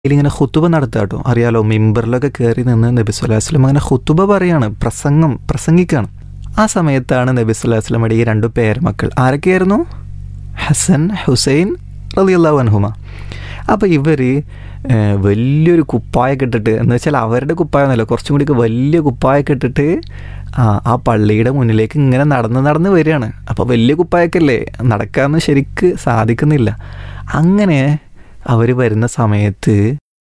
ഇങ്ങനെ ഹുത്തുബ നടത്തുക കേട്ടോ അറിയാലോ മിമ്പറിലൊക്കെ കയറി നിന്ന് നബി സ്വല്ലല്ലാഹു അലൈഹി വസല്ലം അങ്ങനെ ഹുത്തുബ പറയാണ് പ്രസംഗം പ്രസംഗിക്കുകയാണ് ആ സമയത്താണ് നബി സ്വല്ലല്ലാഹു അലൈഹി വസല്ലമയുടെ ഈ രണ്ട് പേരമക്കൾ ആരൊക്കെയായിരുന്നു ഹസൻ ഹുസൈൻ റളിയല്ലാഹു അൻഹുമ അപ്പോൾ ഇവർ വലിയൊരു കുപ്പായൊക്കെ ഇട്ടിട്ട് എന്ന് വെച്ചാൽ അവരുടെ കുപ്പായമൊന്നുമല്ല കുറച്ചും കൂടി വലിയ കുപ്പായൊക്കെ ഇട്ടിട്ട് ആ ആ പള്ളിയുടെ മുന്നിലേക്ക് ഇങ്ങനെ നടന്ന് നടന്ന് വരികയാണ് അപ്പോൾ വലിയ കുപ്പായൊക്കെ അല്ലേ നടക്കാമെന്ന് ശരിക്ക് സാധിക്കുന്നില്ല അങ്ങനെ അവർ വരുന്ന സമയത്ത്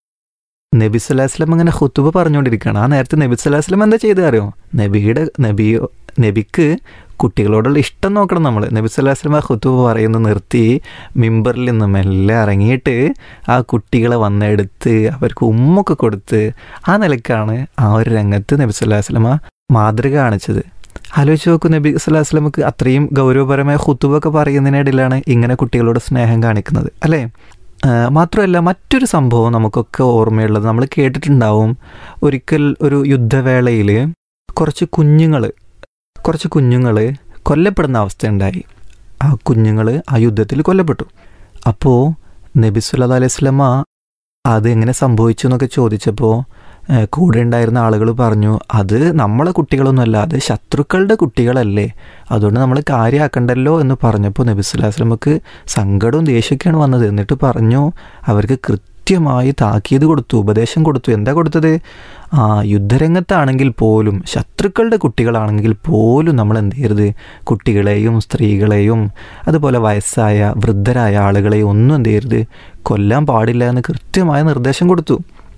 നബി സ്വലാസ്ലം അങ്ങനെ ഹുത്തുബ പറഞ്ഞുകൊണ്ടിരിക്കുകയാണ് ആ നേരത്തെ നബി സ്വലാസ്ലം എന്താ ചെയ്തത് അറിയോ നബിയുടെ നബിയോ നബിക്ക് കുട്ടികളോടുള്ള ഇഷ്ടം നോക്കണം നമ്മൾ നബി സ്വലാസ്ലം ആ ഹുത്തുബ പറയുന്നത് നിർത്തി മിമ്പറിൽ നിന്ന് മെല്ലെ ഇറങ്ങിയിട്ട് ആ കുട്ടികളെ വന്നെടുത്ത് അവർക്ക് ഉമ്മൊക്കെ കൊടുത്ത് ആ നിലക്കാണ് ആ ഒരു രംഗത്ത് നബി സ്വലാസ്ലമ മാതൃക കാണിച്ചത് ആലോചിച്ച് നോക്കൂ നബി സ്വലാസ്ലമക്ക് അത്രയും ഗൗരവപരമായ ഹുത്തുബൊക്കെ പറയുന്നതിനിടയിലാണ് ഇങ്ങനെ കുട്ടികളോട് സ്നേഹം കാണിക്കുന്നത് അല്ലേ മാത്രമല്ല മറ്റൊരു സംഭവം നമുക്കൊക്കെ ഓർമ്മയുള്ളത് നമ്മൾ കേട്ടിട്ടുണ്ടാവും ഒരിക്കൽ ഒരു യുദ്ധവേളയിൽ കുറച്ച് കുഞ്ഞുങ്ങൾ കുറച്ച് കുഞ്ഞുങ്ങൾ കൊല്ലപ്പെടുന്ന അവസ്ഥയുണ്ടായി ആ കുഞ്ഞുങ്ങൾ ആ യുദ്ധത്തിൽ കൊല്ലപ്പെട്ടു അപ്പോൾ നബി സുല്ലാ അലൈഹി സ്വലമ അത് എങ്ങനെ സംഭവിച്ചു എന്നൊക്കെ ചോദിച്ചപ്പോൾ കൂടെ ഉണ്ടായിരുന്ന ആളുകൾ പറഞ്ഞു അത് നമ്മളെ കുട്ടികളൊന്നുമല്ല അത് ശത്രുക്കളുടെ കുട്ടികളല്ലേ അതുകൊണ്ട് നമ്മൾ കാര്യമാക്കണ്ടല്ലോ എന്ന് പറഞ്ഞപ്പോൾ നബി സ്വല്ലല്ലാഹു അലൈഹി വസല്ലമക്ക് സങ്കടവും ദേഷ്യമൊക്കെയാണ് വന്നത് എന്നിട്ട് പറഞ്ഞു അവർക്ക് കൃത്യമായി താക്കീത് കൊടുത്തു ഉപദേശം കൊടുത്തു എന്താ കൊടുത്തത് ആ യുദ്ധരംഗത്താണെങ്കിൽ പോലും ശത്രുക്കളുടെ കുട്ടികളാണെങ്കിൽ പോലും നമ്മൾ എന്ത് ചെയ്യരുത് കുട്ടികളെയും സ്ത്രീകളെയും അതുപോലെ വയസ്സായ വൃദ്ധരായ ആളുകളെയും ഒന്നും എന്ത് ചെയ്യരുത് കൊല്ലാൻ പാടില്ല എന്ന് കൃത്യമായ നിർദ്ദേശം കൊടുത്തു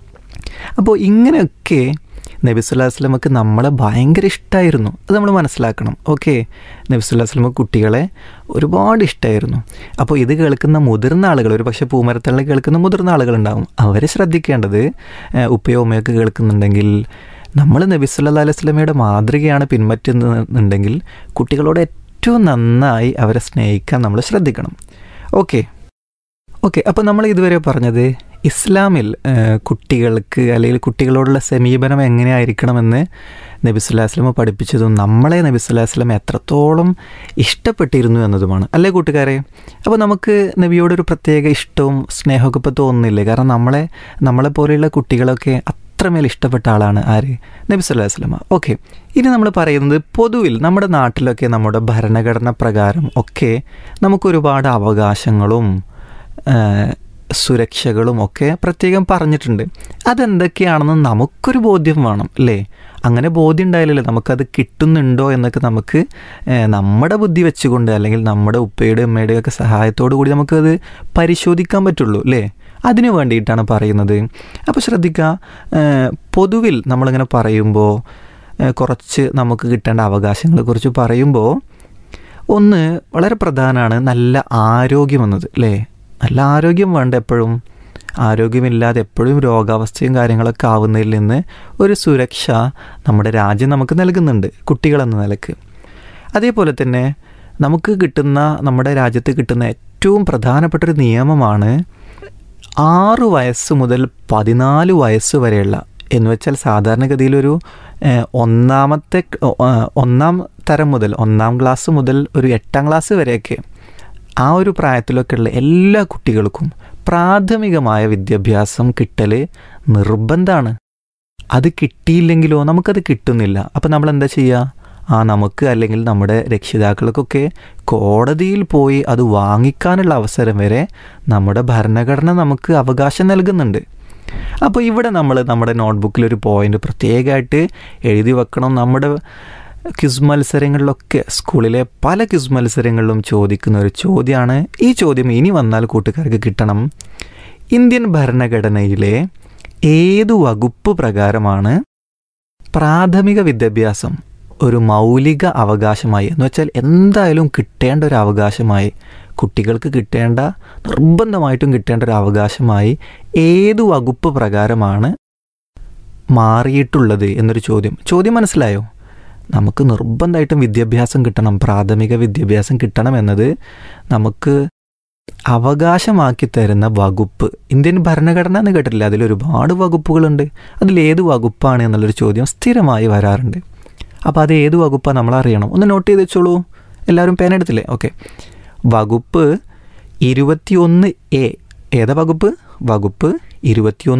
അപ്പോൾ ഇങ്ങനെയൊക്കെ നബി സുല്ലാ വസ്ലമക്ക് നമ്മളെ ഭയങ്കര ഇഷ്ടമായിരുന്നു അത് നമ്മൾ മനസ്സിലാക്കണം ഓക്കെ നബി സുല്ലാ വസ്ലമക്ക് കുട്ടികളെ ഒരുപാട് ഇഷ്ടമായിരുന്നു അപ്പോൾ ഇത് കേൾക്കുന്ന മുതിർന്ന ആളുകൾ ഒരു പക്ഷേ പൂമരത്തള്ളി കേൾക്കുന്ന മുതിർന്ന ആളുകളുണ്ടാവും അവരെ ശ്രദ്ധിക്കേണ്ടത് ഉപ്പയോ ഉമ്മയൊക്കെ കേൾക്കുന്നുണ്ടെങ്കിൽ നമ്മൾ നബി സുല്ലാ അലൈഹി സ്വലമയുടെ മാതൃകയാണ് പിൻപറ്റുന്നുണ്ടെങ്കിൽ കുട്ടികളോട് ഏറ്റവും നന്നായി അവരെ സ്നേഹിക്കാൻ നമ്മൾ ശ്രദ്ധിക്കണം ഓക്കെ ഓക്കെ അപ്പോൾ നമ്മൾ ഇതുവരെ പറഞ്ഞത് ഇസ്ലാമിൽ കുട്ടികൾക്ക് അല്ലെങ്കിൽ കുട്ടികളോടുള്ള സമീപനം എങ്ങനെയായിരിക്കണമെന്ന് നബി സുല്ലാസ്ലമ പഠിപ്പിച്ചതും നമ്മളെ നബി സുല്ലാസ്ലം എത്രത്തോളം ഇഷ്ടപ്പെട്ടിരുന്നു എന്നതുമാണ് അല്ലേ കൂട്ടുകാരെ അപ്പോൾ നമുക്ക് നബിയോടൊരു പ്രത്യേക ഇഷ്ടവും സ്നേഹമൊക്കെ ഇപ്പോൾ തോന്നുന്നില്ലേ കാരണം നമ്മളെ നമ്മളെ പോലെയുള്ള കുട്ടികളൊക്കെ അത്രമേൽ ഇഷ്ടപ്പെട്ട ആളാണ് ആര് നബി സുല്ലാ വസ്ലമ ഓക്കെ ഇനി നമ്മൾ പറയുന്നത് പൊതുവിൽ നമ്മുടെ നാട്ടിലൊക്കെ നമ്മുടെ ഭരണഘടന പ്രകാരം ഒക്കെ നമുക്കൊരുപാട് അവകാശങ്ങളും സുരക്ഷകളും ഒക്കെ പ്രത്യേകം പറഞ്ഞിട്ടുണ്ട് അതെന്തൊക്കെയാണെന്ന് നമുക്കൊരു ബോധ്യം വേണം അല്ലേ അങ്ങനെ ബോധ്യം ഉണ്ടായാലല്ലേ നമുക്കത് കിട്ടുന്നുണ്ടോ എന്നൊക്കെ നമുക്ക് നമ്മുടെ ബുദ്ധി വെച്ചുകൊണ്ട് അല്ലെങ്കിൽ നമ്മുടെ ഉപ്പയുടെ ഉമ്മയുടെ ഒക്കെ സഹായത്തോടു കൂടി നമുക്കത് പരിശോധിക്കാൻ പറ്റുള്ളൂ അല്ലേ അതിനു വേണ്ടിയിട്ടാണ് പറയുന്നത് അപ്പോൾ ശ്രദ്ധിക്കുക പൊതുവിൽ നമ്മളിങ്ങനെ പറയുമ്പോൾ കുറച്ച് നമുക്ക് കിട്ടേണ്ട അവകാശങ്ങളെക്കുറിച്ച് പറയുമ്പോൾ ഒന്ന് വളരെ പ്രധാനമാണ് നല്ല ആരോഗ്യം എന്നത് അല്ലേ നല്ല ആരോഗ്യം വേണ്ട എപ്പോഴും ആരോഗ്യമില്ലാതെ എപ്പോഴും രോഗാവസ്ഥയും കാര്യങ്ങളൊക്കെ ആവുന്നതിൽ നിന്ന് ഒരു സുരക്ഷ നമ്മുടെ രാജ്യം നമുക്ക് നൽകുന്നുണ്ട് കുട്ടികളെന്ന നിലക്ക് അതേപോലെ തന്നെ നമുക്ക് കിട്ടുന്ന നമ്മുടെ രാജ്യത്ത് കിട്ടുന്ന ഏറ്റവും പ്രധാനപ്പെട്ട ഒരു നിയമമാണ് ആറു വയസ്സ് മുതൽ പതിനാല് വയസ്സ് വരെയുള്ള എന്ന് വെച്ചാൽ സാധാരണഗതിയിലൊരു ഒന്നാമത്തെ ഒന്നാം തരം മുതൽ ഒന്നാം ക്ലാസ് മുതൽ ഒരു എട്ടാം ക്ലാസ് വരെയൊക്കെ ആ ഒരു പ്രായത്തിലൊക്കെയുള്ള എല്ലാ കുട്ടികൾക്കും പ്രാഥമികമായ വിദ്യാഭ്യാസം കിട്ടൽ നിർബന്ധമാണ് അത് കിട്ടിയില്ലെങ്കിലോ നമുക്കത് കിട്ടുന്നില്ല അപ്പം നമ്മൾ എന്താ ചെയ്യുക ആ നമുക്ക് അല്ലെങ്കിൽ നമ്മുടെ രക്ഷിതാക്കൾക്കൊക്കെ കോടതിയിൽ പോയി അത് വാങ്ങിക്കാനുള്ള അവസരം വരെ നമ്മുടെ ഭരണഘടന നമുക്ക് അവകാശം നൽകുന്നുണ്ട് അപ്പോൾ ഇവിടെ നമ്മൾ നമ്മുടെ നോട്ട്ബുക്കിൽ ഒരു പോയിന്റ് പ്രത്യേകമായിട്ട് എഴുതി വെക്കണം നമ്മുടെ ക്വിസ് മത്സരങ്ങളിലൊക്കെ സ്കൂളിലെ പല ക്വിസ് മത്സരങ്ങളിലും ചോദിക്കുന്ന ഒരു ചോദ്യമാണ് ഈ ചോദ്യം ഇനി വന്നാൽ കൂട്ടുകാർക്ക് കിട്ടണം ഇന്ത്യൻ ഭരണഘടനയിലെ ഏതു വകുപ്പ് പ്രകാരമാണ് പ്രാഥമിക വിദ്യാഭ്യാസം ഒരു മൗലിക അവകാശമായി എന്ന് വെച്ചാൽ എന്തായാലും കിട്ടേണ്ട ഒരു അവകാശമായി കുട്ടികൾക്ക് കിട്ടേണ്ട നിർബന്ധമായിട്ടും കിട്ടേണ്ട ഒരു അവകാശമായി ഏതു വകുപ്പ് പ്രകാരമാണ് മാറിയിട്ടുള്ളത് എന്നൊരു ചോദ്യം ചോദ്യം മനസ്സിലായോ നമുക്ക് നിർബന്ധമായിട്ടും വിദ്യാഭ്യാസം കിട്ടണം പ്രാഥമിക വിദ്യാഭ്യാസം കിട്ടണം എന്നത് നമുക്ക് അവകാശമാക്കി തരുന്ന വകുപ്പ് ഇന്ത്യൻ ഭരണഘടന എന്ന് കേട്ടിട്ടില്ല അതിൽ ഒരുപാട് വകുപ്പുകളുണ്ട് അതിലേത് വകുപ്പാണ് എന്നുള്ളൊരു ചോദ്യം സ്ഥിരമായി വരാറുണ്ട് അപ്പോൾ അത് ഏത് വകുപ്പാണ് നമ്മൾ അറിയണം ഒന്ന് നോട്ട് ചെയ്ത് വെച്ചോളൂ എല്ലാവരും പേന എടുത്തില്ലേ ഓക്കെ വകുപ്പ് ഇരുപത്തിയൊന്ന് എ ഏതാ വകുപ്പ് വകുപ്പ് ഇരുപത്തിയൊന്ന്